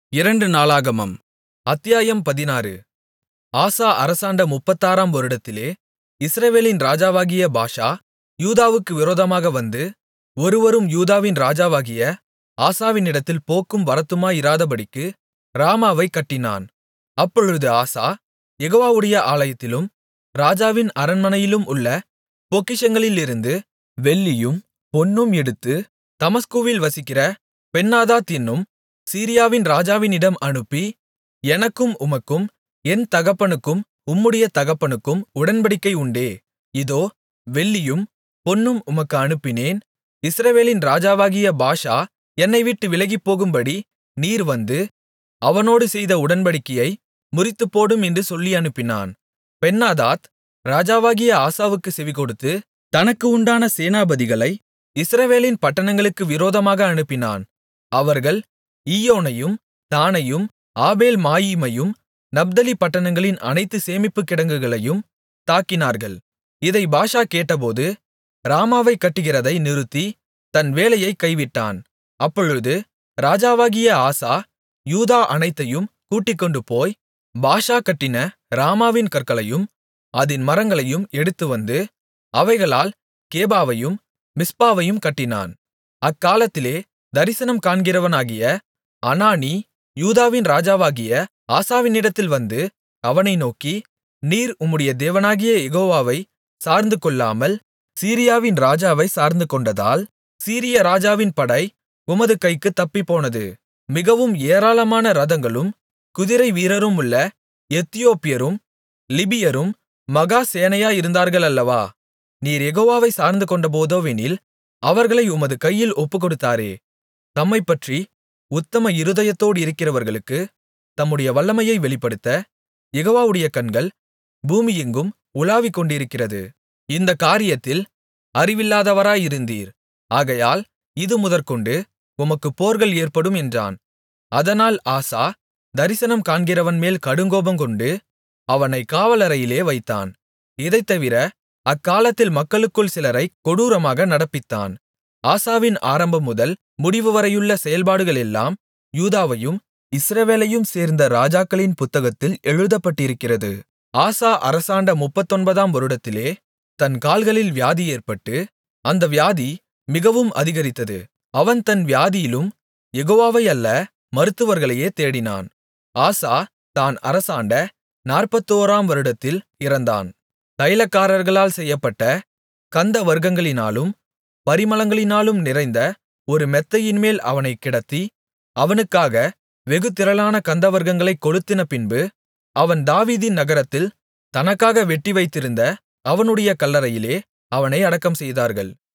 இரண்டு நாளாகமம் அத்தியாயம் பதினாறு ஆசா அரசாண்ட முப்பத்தாறாம் வருடத்திலே இஸ்ரவேலின் ராஜாவாகிய பாஷா யூதாவுக்கு விரோதமாக வந்து ஒருவரும் யூதாவின் ராஜாவாகிய ஆசாவினிடத்தில் போக்கும் வரத்துமாயிராதபடிக்கு ராமாவைக் கட்டினான் அப்பொழுது ஆசா யெகோவாவுடைய ஆலயத்திலும் ராஜாவின் அரண்மனையிலும் உள்ள பொக்கிஷங்களிலிருந்து வெள்ளியும் பொன்னும் எடுத்து தமஸ்குவில் வசிக்கிற பென்னாதாத் என்னும் சீரியாவின் ராஜாவினிடம் அனுப்பி எனக்கும் உமக்கும் என் தகப்பனுக்கும் உம்முடைய தகப்பனுக்கும் உடன்படிக்கை உண்டே இதோ வெள்ளியும் பொன்னும் உமக்கு அனுப்பினேன் இஸ்ரவேலின் ராஜாவாகிய பாஷா என்னைவிட்டு விலகிப்போகும்படி நீர் வந்து அவனோடு செய்த உடன்படிக்கையை முறித்துப்போடும் என்று சொல்லி அனுப்பினான் பென்னாதாத் ராஜாவாகிய ஆசாவுக்குச் செவிகொடுத்து தனக்கு உண்டான சேனாபதிகளை இஸ்ரவேலின் பட்டணங்களுக்கு விரோதமாக அனுப்பினான் அவர்கள் ஈயோனையும் தாணையும் ஆபேல் மாயீமையும் நப்தலி பட்டணங்களின் அனைத்து சேமிப்புக் கிடங்குகளையும் தாக்கினார்கள் இதை பாஷா கேட்டபோது ராமாவைக் கட்டுகிறதை நிறுத்தி தன் வேலையைக் கைவிட்டான் அப்பொழுது ராஜாவாகிய ஆசா யூதா அனைத்தையும் கூட்டிக்கொண்டுபோய் பாஷா கட்டின ராமாவின் கற்களையும் அதின் மரங்களையும் எடுத்துவந்து அவைகளால் கேபாவையும் மிஸ்பாவையும் கட்டினான் அக்காலத்திலே தரிசனம் காண்கிறவனாகிய அனானி யூதாவின் ராஜாவாகிய ஆசாவினிடத்தில் வந்து அவனை நோக்கி நீர் உம்முடைய தேவனாகிய யெகோவாவை சார்ந்துகொள்ளாமல் சீரியாவின் ராஜாவை சார்ந்துகொண்டதால் சீரிய ராஜாவின் படை உமது கைக்குத் தப்பிப்போனது மிகவும் ஏராளமான இரதங்களும் குதிரை வீரருமுள்ள எத்தியோப்பியரும் லிபியரும் மகா சேனையாயிருந்தார்கள் அல்லவா நீர் யெகோவாவை சார்ந்துகொண்டபோதோவெனில் அவர்களை உமது கையில் ஒப்புக்கொடுத்தாரே தம்மைப்பற்றி உத்தம இருதயத்தோடிருக்கிறவர்களுக்கு தம்முடைய வல்லமையை வெளிப்படுத்த யெகோவாவுடைய கண்கள் பூமியெங்கும் உலாவிக்கொண்டிருக்கிறது இந்தக் காரியத்தில் அறிவில்லாதவராயிருந்தீர் ஆகையால் இது முதற்கொண்டு உமக்குப் போர்கள் ஏற்படும் என்றான் அதனால் ஆசா தரிசனம் காண்கிறவன்மேல் கடுங்கோபங்கொண்டு அவனைக் காவலறையிலே வைத்தான் இதைத்தவிர அக்காலத்தில் மக்களுக்குள் சிலரைக் கொடூரமாக நடப்பித்தான் ஆசாவின் ஆரம்பம் முதல் முடிவுவரையுள்ள செயல்பாடுகளெல்லாம் யூதாவையும் இஸ்ரவேலையும் சேர்ந்த ராஜாக்களின் புத்தகத்தில் எழுதப்பட்டிருக்கிறது ஆசா அரசாண்ட முப்பத்தொன்பதாம் வருடத்திலே தன் கால்களில் வியாதி ஏற்பட்டு அந்த வியாதி மிகவும் அதிகரித்தது அவன் தன் வியாதியிலும் யெகோவாவை அல்ல மருத்துவர்களையே தேடினான் ஆசா தான் அரசாண்ட நாற்பத்தோராம் வருடத்தில் இறந்தான் தைலக்காரர்களால் செய்யப்பட்ட கந்த வர்க்கங்களினாலும் பரிமளங்களினாலும் நிறைந்த ஒரு மெத்தையின்மேல் அவனைக் கிடத்தி அவனுக்காக வெகு திரளான கந்தவர்க்கங்களைக் கொளுத்தின பின்பு அவன் தாவீதின் நகரத்தில் தனக்காக வெட்டிவைத்திருந்த அவனுடைய கல்லறையிலே அவனை அடக்கம் செய்தார்கள்